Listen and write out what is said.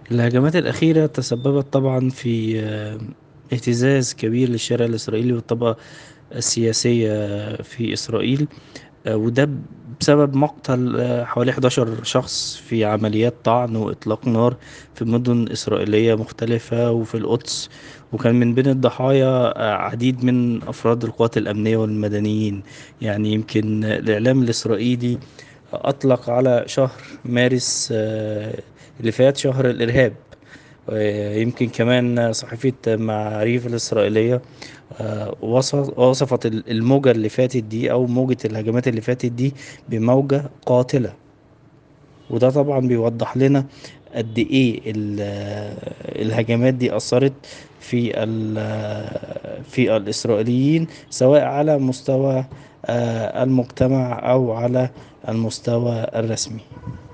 الهجمات الأخيرة تسببت طبعا في آه، اهتزاز كبير للشارع الإسرائيلي والطبقة السياسية في إسرائيل آه، وده بسبب مقتل آه، حوالي 11 شخص في عمليات طعن وإطلاق نار في مدن إسرائيلية مختلفة وفي القدس وكان من بين الضحايا آه، عديد من أفراد القوات الأمنية والمدنيين يعني يمكن الإعلام الإسرائيلي أطلق على شهر مارس آه، اللي فات شهر الإرهاب يمكن كمان صحيفة معاريف الإسرائيلية آه، وصف- وصفت الموجة اللي فاتت دي أو موجة الهجمات اللي فاتت دي بموجة قاتلة وده طبعا بيوضح لنا قد إيه ال- الهجمات دي أثرت في ال- في الإسرائيليين سواء على مستوى آه، المجتمع أو على المستوى الرسمي